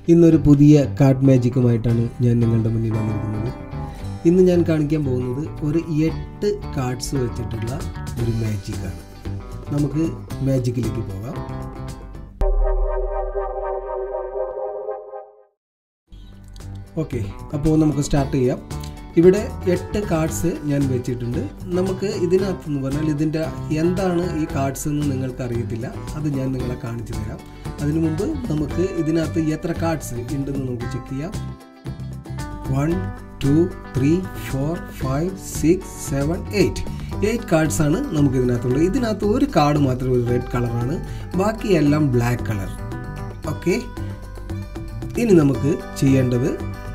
ഇന്നൊരു പുതിയ കാർഡ് മാജിക്കുമായിട്ടാണ് ഞാൻ നിങ്ങളുടെ മുന്നിൽ വന്നിരിക്കുന്നത് ഇന്ന് ഞാൻ കാണിക്കാൻ പോകുന്നത് ഒരു എട്ട് കാർഡ്സ് വെച്ചിട്ടുള്ള ഒരു മാജിക്കാണ് നമുക്ക് മാജിക്കിലേക്ക് പോകാം ഓക്കെ അപ്പോൾ നമുക്ക് സ്റ്റാർട്ട് ചെയ്യാം ഇവിടെ എട്ട് കാർഡ്സ് ഞാൻ വെച്ചിട്ടുണ്ട് നമുക്ക് ഇതിനകത്ത് എന്ന് പറഞ്ഞാൽ ഇതിൻ്റെ എന്താണ് ഈ കാർഡ്സ് എന്ന് നിങ്ങൾക്ക് അറിയത്തില്ല അത് ഞാൻ നിങ്ങളെ കാണിച്ചു തരാം അതിനു മുമ്പ് നമുക്ക് ഇതിനകത്ത് എത്ര കാർഡ്സ് ഉണ്ടെന്ന് നമുക്ക് ചെക്ക് ചെയ്യാം one two three four five six seven eight eight cards ആണ് നമുക്ക് ഇതിനകത്തുള്ളത് ഇതിനകത്ത് ഒരു കാർഡ് മാത്രം ഒരു റെഡ് കളറാണ് ബാക്കിയെല്ലാം ബ്ലാക്ക് കളർ ഓക്കെ ഇനി നമുക്ക് ചെയ്യേണ്ടത്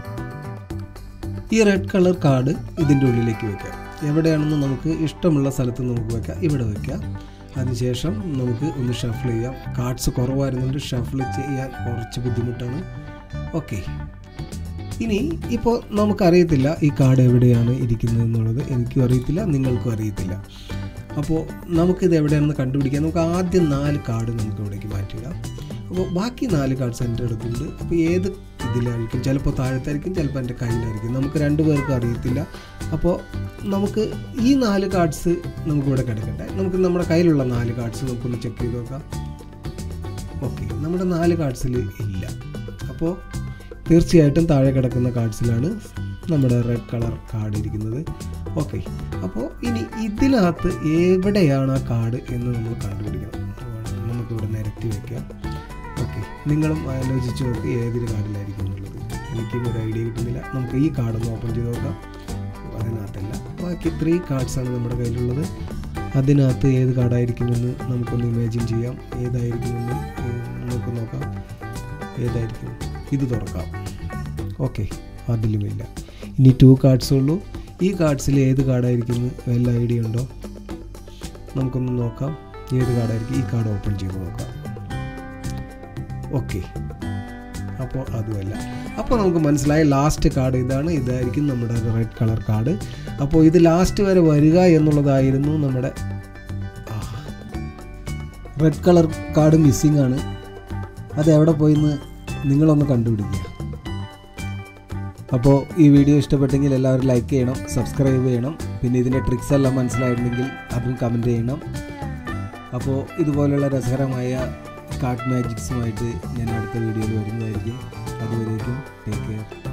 ഈ റെഡ് കളർ കാർഡ് ഇതിൻ്റെ ഉള്ളിലേക്ക് വെക്കാം എവിടെയാണെന്ന് നമുക്ക് ഇഷ്ടമുള്ള സ്ഥലത്ത് നമുക്ക് വെക്കാം ഇവിടെ വെക്കാം അതിനുശേഷം നമുക്ക് ഒന്ന് ഷഫിൾ ചെയ്യാം കാർഡ്സ് കുറവായിരുന്നുകൊണ്ട് ഷഫിൾ ചെയ്യാൻ കുറച്ച് ബുദ്ധിമുട്ടാണ് ഓക്കെ ഇനി ഇപ്പോൾ നമുക്കറിയത്തില്ല ഈ കാർഡ് എവിടെയാണ് ഇരിക്കുന്നത് എന്നുള്ളത് എനിക്കും അറിയത്തില്ല നിങ്ങൾക്കും അറിയത്തില്ല അപ്പോൾ നമുക്കിത് എവിടെയാണെന്ന് കണ്ടുപിടിക്കാം നമുക്ക് ആദ്യം നാല് കാർഡ് നമുക്ക് ഇവിടേക്ക് മാറ്റിയിടാം അപ്പോൾ ബാക്കി നാല് കാർഡ്സ് എൻ്റെ അടുത്തുണ്ട് അപ്പോൾ ഏത് ഇതിലായിരിക്കും ചിലപ്പോൾ താഴത്തായിരിക്കും ചിലപ്പോൾ എൻ്റെ കയ്യിലായിരിക്കും നമുക്ക് രണ്ടു പേർക്കും അറിയത്തില്ല അപ്പോൾ നമുക്ക് ഈ നാല് കാർഡ്സ് നമുക്കിവിടെ കിടക്കട്ടെ നമുക്ക് നമ്മുടെ കയ്യിലുള്ള നാല് കാർഡ്സ് നമുക്കൊന്ന് ചെക്ക് ചെയ്ത് നോക്കാം ഓക്കെ നമ്മുടെ നാല് കാർഡ്സിൽ ഇല്ല അപ്പോൾ തീർച്ചയായിട്ടും താഴെ കിടക്കുന്ന കാർഡ്സിലാണ് നമ്മുടെ റെഡ് കളർ കാർഡ് ഇരിക്കുന്നത് ഓക്കെ അപ്പോൾ ഇനി ഇതിനകത്ത് എവിടെയാണ് ആ കാർഡ് എന്ന് നമ്മൾ കണ്ടുപിടിക്കണം നമുക്കിവിടെ നിരത്തി വയ്ക്കാം ഓക്കെ നിങ്ങളും ആലോചിച്ച് നോക്കി ഏതൊരു കാർഡിലായിരിക്കും എന്നുള്ളത് എനിക്കും ഒരു ഐഡിയ കിട്ടുന്നില്ല നമുക്ക് ഈ കാർഡൊന്ന് ഓപ്പൺ ചെയ്ത് നോക്കാം അതിനകത്തല്ല ബാക്കി ത്രീ കാർഡ്സാണ് നമ്മുടെ കയ്യിലുള്ളത് അതിനകത്ത് ഏത് കാർഡായിരിക്കുമെന്ന് നമുക്കൊന്ന് ഇമാജിൻ ചെയ്യാം ഏതായിരിക്കുമെന്ന് നമുക്ക് നോക്കാം ഏതായിരിക്കും ഇത് തുറക്കാം ഓക്കെ അതിലുമില്ല ഇനി ടു കാർഡ്സേ ഉള്ളൂ ഈ കാർഡ്സിൽ ഏത് കാർഡായിരിക്കും വല്ല ഐഡിയ ഉണ്ടോ നമുക്കൊന്ന് നോക്കാം ഏത് കാർഡായിരിക്കും ഈ കാർഡ് ഓപ്പൺ ചെയ്ത് നോക്കാം ഓക്കെ അപ്പോൾ അതുമല്ല അപ്പോൾ നമുക്ക് മനസ്സിലായ ലാസ്റ്റ് കാർഡ് ഇതാണ് ഇതായിരിക്കും നമ്മുടെ റെഡ് കളർ കാർഡ് അപ്പോൾ ഇത് ലാസ്റ്റ് വരെ വരിക എന്നുള്ളതായിരുന്നു നമ്മുടെ റെഡ് കളർ കാർഡ് മിസ്സിംഗ് ആണ് അത് എവിടെ പോയിന്ന് നിങ്ങളൊന്ന് കണ്ടുപിടിക്കുക അപ്പോൾ ഈ വീഡിയോ ഇഷ്ടപ്പെട്ടെങ്കിൽ എല്ലാവരും ലൈക്ക് ചെയ്യണം സബ്സ്ക്രൈബ് ചെയ്യണം പിന്നെ ഇതിൻ്റെ ട്രിക്സ് എല്ലാം മനസ്സിലായിട്ടുണ്ടെങ്കിൽ അതും കമൻറ്റ് ചെയ്യണം അപ്പോൾ ഇതുപോലെയുള്ള രസകരമായ കാർഡ് മാജിക്സുമായിട്ട് ഞാൻ അടുത്ത വീഡിയോയിൽ വരുന്നതായിരിക്കും അതുവരേക്കും ടേക്ക് കെയർ